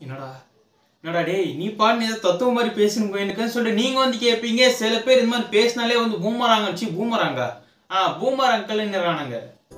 என்னடா என்னடா டேய் நீ பாட்டு ஏதோ தத்துவ மாதிரி பேசணும் போயிருக்குன்னு சொல்லிட்டு நீங்க வந்து கேட்பீங்க சில பேர் இந்த மாதிரி பேசினாலே வந்து பூமராங்க சி பூமராங்க ஆ பூமர் அங்கிள் நிறானுங்க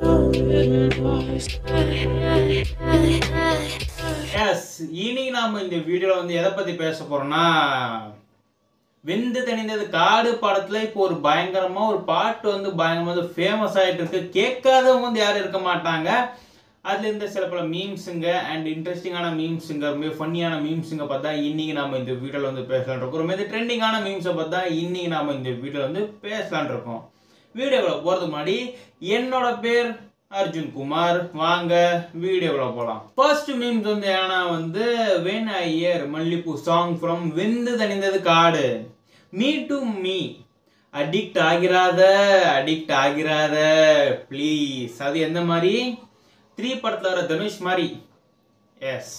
எஸ் இனி நாம இந்த வீடியோல வந்து எதை பத்தி பேச போறோம்னா வெந்து தணிந்தது காடு படத்துல இப்போ ஒரு பயங்கரமா ஒரு பாட்டு வந்து பயங்கரமா வந்து ஃபேமஸ் ஆயிட்டு இருக்கு கேட்காதவங்க வந்து யாரும் இருக்க மாட்டாங்க அதுல இருந்த சில பல மீம்ஸுங்க அண்ட் இன்ட்ரெஸ்டிங்கான மீம்ஸுங்க ரொம்ப ஃபன்னியான மீம்ஸுங்க பார்த்தா இன்னைக்கு நாம இந்த வீடியோல வந்து பேசலான் இருக்கோம் ரொம்ப இது ட்ரெண்டிங்கான மீம்ஸை பார்த்தா இன்னைக்கு நாம இந்த வீடியோல வந்து பேசலான் இருக்கோம் வீடியோக்குள்ள போறதுக்கு முன்னாடி என்னோட பேர் அர்ஜுன் குமார் வாங்க வீடியோக்குள்ள போலாம் ஃபர்ஸ்ட் மீம்ஸ் வந்து ஏன்னா வந்து when I hear Mallipoo song from Vendhu Thanindhathu Kaadu me too me addict ஆகிறாத அடிக்ட் ஆகிறாத ப்ளீஸ் அது எந்த மாதிரி த்ரீ படத்துல வர தனுஷ் மாதிரி எஸ்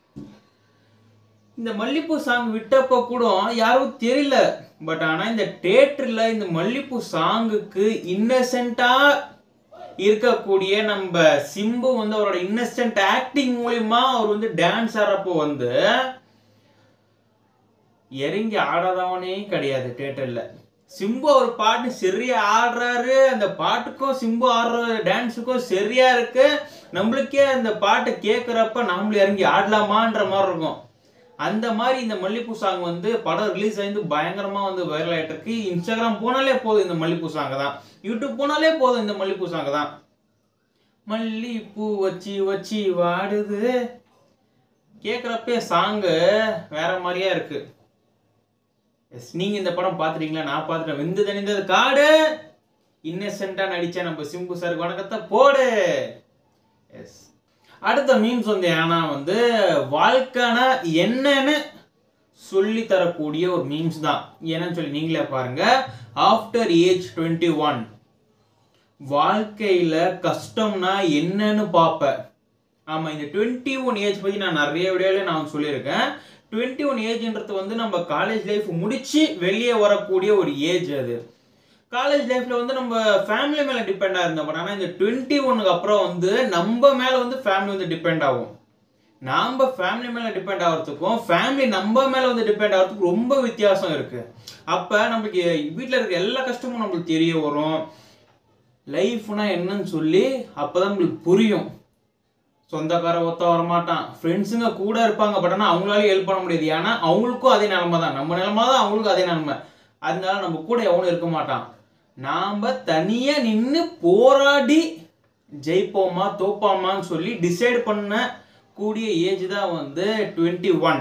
இந்த மல்லிப்பூ சாங் விட்டப்ப கூட யாரும் தெரியல பட் ஆனா இந்த தேட்டர்ல இந்த மல்லிப்பூ சாங்குக்கு இன்னசென்ட்டா இருக்கக்கூடிய நம்ம சிம்பு வந்து அவரோட இன்னசென்ட் ஆக்டிங் மூலியமா அவர் வந்து டான்ஸ் ஆடுறப்போ வந்து இறங்கி ஆடாதவனே கிடையாது தேட்டர்ல சிம்பு அவர் பாட்டு சரியா ஆடுறாரு அந்த பாட்டுக்கும் சிம்பு ஆடுற டான்ஸுக்கும் சரியா இருக்கு நம்மளுக்கே அந்த பாட்டை கேட்குறப்ப நம்மளும் இறங்கி ஆடலாமான்ற மாதிரி இருக்கும் அந்த மாதிரி இந்த மல்லிப்பூ சாங் வந்து படம் ரிலீஸ் ஆயிருந்து பயங்கரமா வந்து வைரல் ஆயிட்டு இருக்கு இன்ஸ்டாகிராம் போனாலே போதும் இந்த மல்லிப்பூ சாங் தான் யூடியூப் போனாலே போதும் இந்த மல்லிப்பூ சாங் தான் மல்லிப்பூ வச்சு வச்சு வாடுது கேட்குறப்பே சாங்கு வேற மாதிரியா இருக்கு எஸ் நீங்க இந்த படம் பார்த்துட்டீங்களா நான் பார்த்துட்டேன் வெந்து தணிந்தது காடு இன்னசென்ட்டா நடிச்ச நம்ம சிம்பு சார் வணக்கத்தை போடு எஸ் அடுத்த மீம்ஸ் வந்து ஏன்னா வந்து வாழ்க்கைனா என்னன்னு சொல்லி தரக்கூடிய ஒரு மீம்ஸ் தான் என்னன்னு சொல்லி நீங்களே பாருங்க ஆஃப்டர் ஏஜ் டுவெண்ட்டி ஒன் வாழ்க்கையில கஷ்டம்னா என்னன்னு பார்ப்ப ஆமா இந்த டுவெண்ட்டி ஒன் ஏஜ் பத்தி நான் நிறைய வீடியோல நான் சொல்லியிருக்கேன் டுவெண்ட்டி ஒன் ஏஜ்ன்றது வந்து நம்ம காலேஜ் லைஃப் முடிச்சு வெளியே வரக்கூடிய ஒரு ஏஜ் அது காலேஜ் லைஃப்ல வந்து நம்ம ஃபேமிலி மேல டிபெண்டா இருந்தோம் பட் ஆனா இந்த டுவெண்ட்டி ஒன்னுக்கு அப்புறம் வந்து நம்ம மேல வந்து ஃபேமிலி வந்து டிபெண்ட் ஆகும் நாம ஃபேமிலி மேல டிபெண்ட் ஆகிறதுக்கும் ஃபேமிலி நம்ம மேல வந்து டிபெண்ட் ஆகிறதுக்கும் ரொம்ப வித்தியாசம் இருக்கு அப்ப நம்மளுக்கு வீட்டில் இருக்க எல்லா கஷ்டமும் நம்மளுக்கு தெரிய வரும் லைஃப்னா என்னன்னு சொல்லி அப்பதான் நம்மளுக்கு புரியும் சொந்தக்கார ஒத்த வரமாட்டான் ஃப்ரெண்ட்ஸுங்க கூட இருப்பாங்க பட் ஆனால் அவங்களால ஹெல்ப் பண்ண முடியாது ஏன்னா அவங்களுக்கும் அதே நிலமை தான் நம்ம நிலமை தான் அவங்களுக்கும் அதே நிலமை அதனால நம்ம கூட எவனும் இருக்க மாட்டான் நாம தனியா நின்று போராடி ஜெயிப்போமா தோப்பாமான்னு சொல்லி டிசைட் பண்ண கூடிய ஏஜ் தான் வந்து டுவெண்ட்டி ஒன்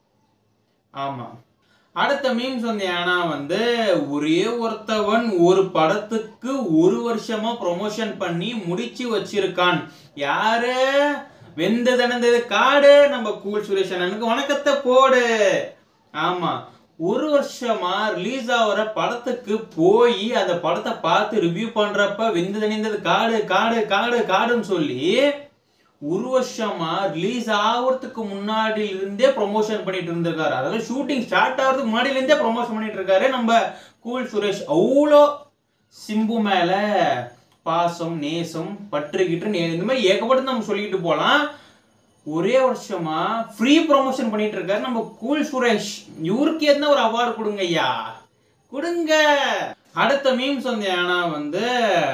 ஆமா அடுத்த மீம்ஸ் வந்து ஏன்னா வந்து ஒரே ஒருத்தவன் ஒரு படத்துக்கு ஒரு வருஷமா ப்ரொமோஷன் பண்ணி முடிச்சு வச்சிருக்கான் யாரு வெந்து தனந்தது காடு நம்ம கூல் சுரேஷ் அண்ணனுக்கு வணக்கத்தை போடு ஆமா ஒரு வருஷமா ரிலீஸ் ஆகிற படத்துக்கு போய் அந்த படத்தை பார்த்து ரிவ்யூ பண்றப்ப வெந்து தணிந்தது காடு காடு காடு காடுன்னு சொல்லி ஒரு வருஷமா ரிலீஸ் ஆகிறதுக்கு முன்னாடி இருந்தே ப்ரொமோஷன் பண்ணிட்டு இருந்திருக்காரு அதாவது ஷூட்டிங் ஸ்டார்ட் ஆகிறதுக்கு முன்னாடில இருந்தே ப்ரொமோஷன் பண்ணிட்டு இருக்காரு நம்ம கூல் சுரேஷ் அவ்வளோ சிம்பு மேல பாசம் நேசம் பற்றுக்கிட்டு இந்த மாதிரி ஏகப்பட்டு நம்ம சொல்லிக்கிட்டு போலாம் ஒரே வருஷமா ஃப்ரீ ப்ரொமோஷன் பண்ணிட்டு இருக்காரு நம்ம கூல் சுரேஷ் இவருக்கு எதுனா ஒரு அவார்டு கொடுங்க ஐயா கொடுங்க அடுத்த மீம்ஸ் வந்து ஏன்னா வந்து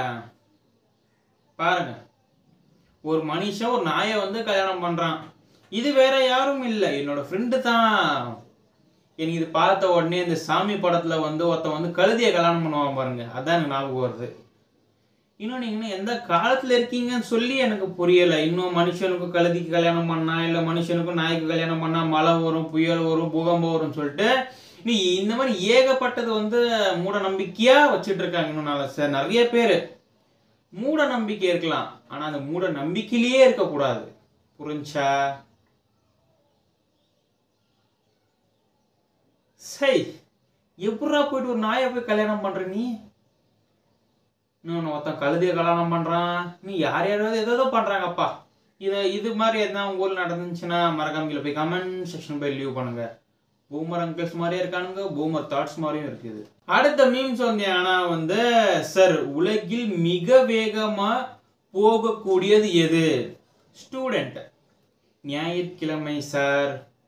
பாருங்க ஒரு மனுஷன் ஒரு நாயை வந்து கல்யாணம் பண்றான் இது வேற யாரும் இல்லை என்னோட ஃப்ரெண்டு தான் எனக்கு இது பார்த்த உடனே இந்த சாமி படத்துல வந்து ஒருத்தன் வந்து கழுதியை கல்யாணம் பண்ணுவான் பாருங்க அதான் எனக்கு ஞாபகம் வருது இன்னும் நீங்க இன்னும் எந்த காலத்துல இருக்கீங்கன்னு சொல்லி எனக்கு புரியல இன்னும் மனுஷனுக்கும் கழுதிக்கு கல்யாணம் பண்ணா இல்ல மனுஷனுக்கும் நாய்க்கு கல்யாணம் பண்ணா மழை வரும் புயல் வரும் பூகம்பம் வரும்னு சொல்லிட்டு நீ இந்த மாதிரி ஏகப்பட்டது வந்து மூட நம்பிக்கையா வச்சுட்டு இருக்காங்க இன்னும் நல்ல ச- நிறைய பேர் மூட நம்பிக்கை இருக்கலாம் ஆனா அந்த மூட நம்பிக்கையிலேயே இருக்கக்கூடாது புரிஞ்சா சை எப்படா போயிட்டு ஒரு நாயை போய் கல்யாணம் பண்ற நீ இன்னொன்று ஒருத்தன் கழுதியை கல்யாணம் பண்றான் நீ யார் யாராவது ஏதோ பண்றாங்கப்பா இதை இது மாதிரி எதனா உங்க ஊர்ல நடந்துச்சுன்னா மறக்காம போய் கமெண்ட் செக்ஷன் போய் லீவ் பண்ணுங்க பூமர் அங்கிள்ஸ் மாதிரியே இருக்கானுங்க பூமர் தாட்ஸ் மாதிரியும் இருக்குது அடுத்த மீம்ஸ் வந்து ஆனா வந்து சார் உலகில் மிக வேகமா போகக்கூடியது எது ஸ்டூடெண்ட் ஞாயிற்றுக்கிழமை சார்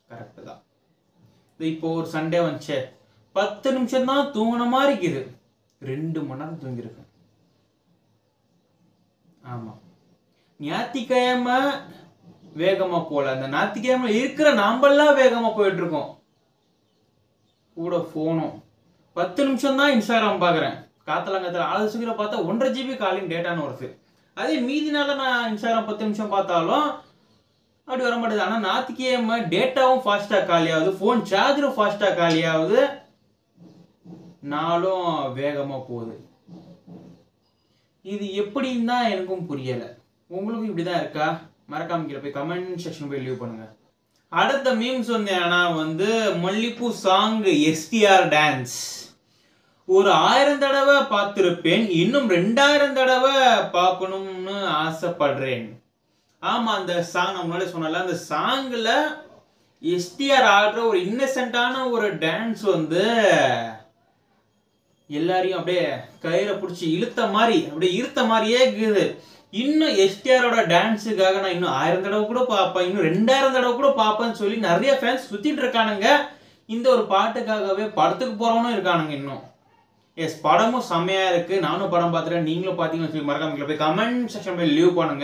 கரெக்டு தான் இது இப்போ ஒரு சண்டே வந்துச்சே பத்து நிமிஷம் தான் தூங்கின மாதிரி இருக்குது ரெண்டு மணி நேரம் தூங்கியிருக்கேன் ஆமா ஞாயிற்றுக்கிழமை வேகமா போல அந்த ஞாயிற்றுக்கிழமை இருக்கிற நாம்பெல்லாம் வேகமா போயிட்டு இருக்கோம் கூட ஃபோனும் பத்து நிமிஷம் தான் இன்ஸ்டாகிராம் பார்க்குறேன் காத்தலங்கத்தில் ஆளு சீக்கிரம் பார்த்தா ஒன்றரை ஜிபி காலிங் டேட்டான்னு வருது அதே மீதி நாளில் நான் இன்ஸ்டாகிராம் பத்து நிமிஷம் பார்த்தாலும் அப்படி வர மாட்டேது ஆனால் ஞாயிற்றுக்கிழமை டேட்டாவும் ஃபாஸ்ட்டாக காலி ஆகுது ஃபோன் சார்ஜரும் ஃபாஸ்ட்டாக காலி ஆகுது நாளும் வேகமாக போகுது இது எப்படின்னு தான் எனக்கும் புரியலை உங்களுக்கும் இப்படி தான் இருக்கா மறக்காம கீழே போய் கமெண்ட் செக்ஷன் போய் லீவ் பண்ணுங்க அடுத்த மீம்ஸ் வந்து ஏன்னா வந்து மல்லிப்பூ சாங் எஸ்டிஆர் டான்ஸ் ஒரு ஆயிரம் தடவை பார்த்துருப்பேன் இன்னும் ரெண்டாயிரம் தடவை பார்க்கணும்னு ஆசைப்படுறேன் ஆமா அந்த சாங் நான் முன்னாடி சொன்னல அந்த சாங்ல எஸ்டிஆர் ஆடுற ஒரு இன்னசென்ட்டான ஒரு டான்ஸ் வந்து எல்லாரையும் அப்படியே கயிறை பிடிச்சி இழுத்த மாதிரி அப்படியே இழுத்த மாதிரியே இருக்குது இன்னும் எஸ்டிஆரோட டான்ஸுக்காக நான் இன்னும் ஆயிரம் தடவை கூட பார்ப்பேன் இன்னும் ரெண்டாயிரம் தடவை கூட பார்ப்பேன்னு சொல்லி நிறைய ஃபேன்ஸ் சுத்திட்டு இருக்கானுங்க இந்த ஒரு பாட்டுக்காகவே படத்துக்கு போறவனும் இருக்கானுங்க இன்னும் எஸ் படமும் செம்மையா இருக்கு நானும் படம் பார்த்துட்டேன் நீங்களும் பார்த்தீங்கன்னு சொல்லி மறக்காம கீழே போய் கமெண்ட் செக்ஷன் போய் லீவ் பண்ணுங்க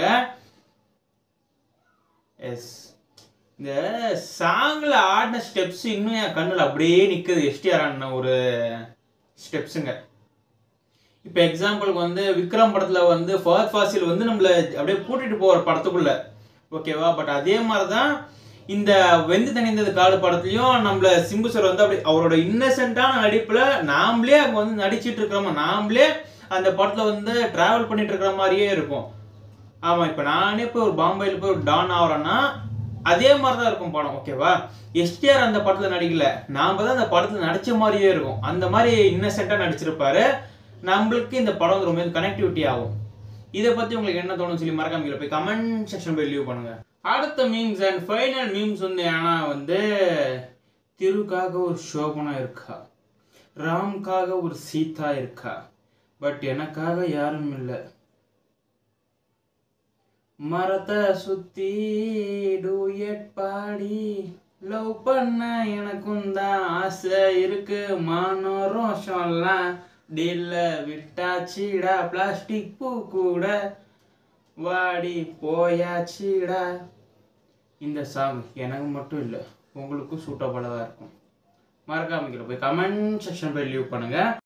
எஸ் இந்த சாங்ல ஆடின ஸ்டெப்ஸ் இன்னும் என் கண்ணுல அப்படியே நிக்குது எஸ்டிஆர் ஆடின ஒரு ஸ்டெப்ஸுங்க இப்போ எக்ஸாம்பிளுக்கு வந்து விக்ரம் படத்துல வந்து ஃபஹத் ஃபாசில் வந்து நம்மள அப்படியே கூட்டிட்டு போற படத்துக்குள்ள ஓகேவா பட் அதே மாதிரி தான் இந்த வெந்து தணிந்தது காடு படத்துலயும் நம்மள சிம்பு சார் வந்து அப்படி அவரோட இன்னசென்ட்டான நடிப்புல நாமளே அங்க வந்து நடிச்சிட்டு இருக்கிறோமா நாமளே அந்த படத்துல வந்து டிராவல் பண்ணிட்டு இருக்கிற மாதிரியே இருக்கும் ஆமா இப்ப நானே போய் ஒரு பாம்பேல போய் ஒரு டான் ஆகிறேன்னா அதே மாதிரி தான் இருக்கும் படம் ஓகேவா எஸ்டிஆர் அந்த படத்துல நடிக்கல நாம தான் அந்த படத்துல நடிச்ச மாதிரியே இருக்கும் அந்த மாதிரி இன்னசென்ட்டா நடிச்சிருப்பாரு நம்மளுக்கு இந்த படம் வந்து ரொம்ப கனெக்டிவிட்டி ஆகும் இதை பத்தி உங்களுக்கு என்ன தோணும் சொல்லி மறக்காம கீழே போய் கமெண்ட் செக்ஷன் போய் லீவ் பண்ணுங்க அடுத்த மீம்ஸ் அண்ட் ஃபைனல் மீம்ஸ் வந்து ஏன்னா வந்து திருக்காக ஒரு சோபனா இருக்கா ராம்காக ஒரு சீதா இருக்கா பட் எனக்காக யாரும் இல்லை மரத்தை சுத்தி டூயட் பாடி லவ் பண்ண எனக்கும் தான் ஆசை இருக்கு மானோ ரோஷம்லாம் டீல்ல விட்டாச்சுடா பிளாஸ்டிக் பூ கூட வாடி போயாச்சுடா இந்த சாங் எனக்கு மட்டும் இல்லை உங்களுக்கும் சூட்டபுளாக இருக்கும் மறக்காம கீழே போய் கமெண்ட் செக்ஷன் போய் லீவ் பண்ணுங்க